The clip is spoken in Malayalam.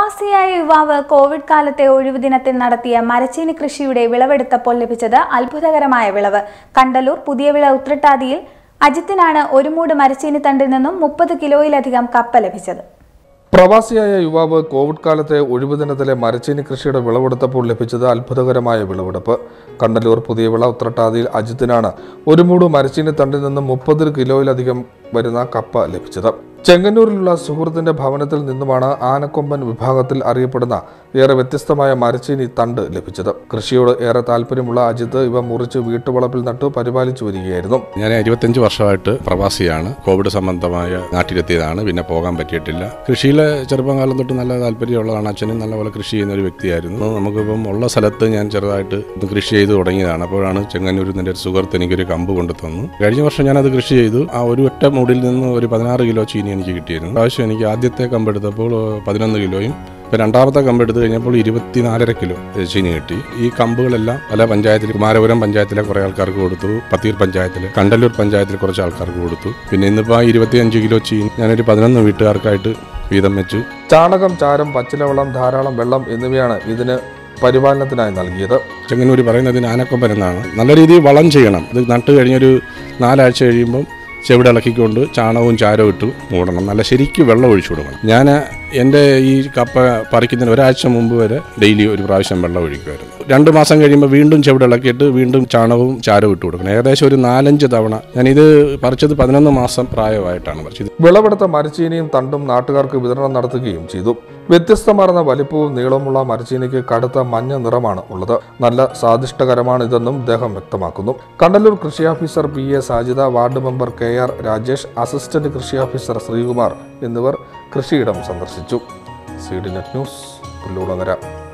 പ്രവാസിയായ യുവാവ് കോവിഡ് കാലത്തെ ഒഴിവു ദിനത്തിൽ നടത്തിയ മരച്ചീനി കൃഷിയുടെ വിളവെടുത്തപ്പോൾ ലഭിച്ചത് അത്ഭുതകരമായ വിളവ് കണ്ടലൂർ പുതിയ വിള ഉത്രട്ടാതിയിൽ അജിത്തിനാണ് ഒരു മൂട് മരച്ചീനി തണ്ടിൽ നിന്നും മുപ്പത് കിലോയിലധികം കപ്പ ലഭിച്ചത് പ്രവാസിയായ യുവാവ് കോവിഡ് കാലത്തെ ഒഴിവുദിനത്തിലെ മരച്ചീനി കൃഷിയുടെ വിളവെടുത്തപ്പോൾ ലഭിച്ചത് അത്ഭുതകരമായ വിളവെടുപ്പ് കണ്ടല്ലൂർ പുതിയ വിള ഉത്രട്ടാതിയിൽ അജിത്തിനാണ് ഒരു മൂട് മരച്ചീനി തണ്ടിൽ നിന്നും മുപ്പത് കിലോയിലധികം വരുന്ന കപ്പ ലഭിച്ചത് ചെങ്ങന്നൂരിലുള്ള സുഹൃത്തിന്റെ ഭവനത്തിൽ നിന്നുമാണ് ആനക്കൊമ്പൻ വിഭാഗത്തിൽ അറിയപ്പെടുന്ന ഏറെ വ്യത്യസ്തമായ മരച്ചീനി തണ്ട് ലഭിച്ചത് കൃഷിയോട് ഏറെ താല്പര്യമുള്ള അജിത്ത് ഇവ മുറിച്ച് വീട്ടുവളപ്പിൽ നട്ടു പരിപാലിച്ചു വരികയായിരുന്നു ഞാൻ ഇരുപത്തഞ്ച് വർഷമായിട്ട് പ്രവാസിയാണ് കോവിഡ് സംബന്ധമായ നാട്ടിലെത്തിയതാണ് പിന്നെ പോകാൻ പറ്റിയിട്ടില്ല കൃഷിയിൽ ചെറുപ്പം കാലം തൊട്ട് നല്ല താല്പര്യമുള്ളതാണ് അച്ഛനും നല്ലപോലെ കൃഷി ചെയ്യുന്ന ഒരു വ്യക്തിയായിരുന്നു നമുക്കിപ്പം ഉള്ള സ്ഥലത്ത് ഞാൻ ചെറുതായിട്ട് ഇത് കൃഷി ചെയ്ത് തുടങ്ങിയതാണ് അപ്പോഴാണ് ചെങ്ങന്നൂരിൽ നിൻ്റെ ഒരു സുഹൃത്ത് എനിക്കൊരു കമ്പ് കൊണ്ടു തന്നു കഴിഞ്ഞ വർഷം ഞാനത് കൃഷി ചെയ്തു ആ ഒരു ഒറ്റ മൂടിൽ നിന്ന് ഒരു പതിനാറ് കിലോ ചീനി എനിക്ക് കിട്ടിയിരുന്നു പ്രാവശ്യം എനിക്ക് ആദ്യത്തെ കമ്പ് എടുത്തപ്പോൾ പതിനൊന്ന് കിലോയും ഇപ്പം രണ്ടാമത്തെ കമ്പ് എടുത്ത് കഴിഞ്ഞപ്പോൾ ഇരുപത്തിനാലര കിലോ ചീനി കിട്ടി ഈ കമ്പുകളെല്ലാം പല പഞ്ചായത്തിൽ കുമാരപുരം പഞ്ചായത്തിലെ കുറേ ആൾക്കാർക്ക് കൊടുത്തു പത്തീർ പഞ്ചായത്തിൽ കണ്ടല്ലൂർ പഞ്ചായത്തിൽ കുറച്ച് ആൾക്കാർക്ക് കൊടുത്തു പിന്നെ ഇന്നിപ്പോൾ ആ ഇരുപത്തിയഞ്ച് കിലോ ചീനി ഞാനൊരു പതിനൊന്ന് വീട്ടുകാർക്കായിട്ട് വീതം വെച്ചു ചാണകം ചാരം പച്ചിലവെള്ളം ധാരാളം വെള്ളം എന്നിവയാണ് ഇതിന് പരിപാലനത്തിനായി നൽകിയത് ചെങ്ങന്നൂർ പറയുന്നതിന് ആനക്കൊമ്പൻ എന്നാണ് നല്ല രീതിയിൽ വളം ചെയ്യണം ഇത് നട്ട് കഴിഞ്ഞൊരു നാലാഴ്ച കഴിയുമ്പം ചെവിടെ ഇളക്കിക്കൊണ്ട് ചാണകവും ചാരവും ഇട്ട് മൂടണം നല്ല ശരിക്കും വെള്ളം ഒഴിച്ചു കൊടുക്കണം ഞാൻ എൻ്റെ ഈ കപ്പ പറിക്കുന്നതിന് ഒരാഴ്ച മുമ്പ് വരെ ഡെയിലി ഒരു പ്രാവശ്യം വെള്ളം ഒഴിക്കുമായിരുന്നു രണ്ട് മാസം കഴിയുമ്പോൾ വീണ്ടും ചെവിടെ ഇളക്കിയിട്ട് വീണ്ടും ചാണകവും ചാരവും ഇട്ട് കൊടുക്കണം ഏകദേശം ഒരു നാലഞ്ച് തവണ ഞാനിത് പറിച്ചത് പതിനൊന്ന് മാസം പ്രായമായിട്ടാണ് പറിച്ചത് വിളവെടുത്ത മരച്ചീനിയും തണ്ടും നാട്ടുകാർക്ക് വിതരണം നടത്തുകയും ചെയ്തു വ്യത്യസ്തമാർന്ന വലിപ്പവും നീളമുള്ള മരച്ചീനിക്ക് കടുത്ത മഞ്ഞ നിറമാണ് ഉള്ളത് നല്ല സ്വാദിഷ്ടകരമാണ് ഇതെന്നും അദ്ദേഹം വ്യക്തമാക്കുന്നു കണ്ടല്ലൂർ കൃഷി officer P A Sajida ward member K R Rajesh assistant കൃഷി ഓഫീസർ ശ്രീകുമാർ എന്നിവർ കൃഷിയിടം സന്ദർശിച്ചു സി ഡി നെറ്റ് ന്യൂസ് പുല്ലൂളങ്ങര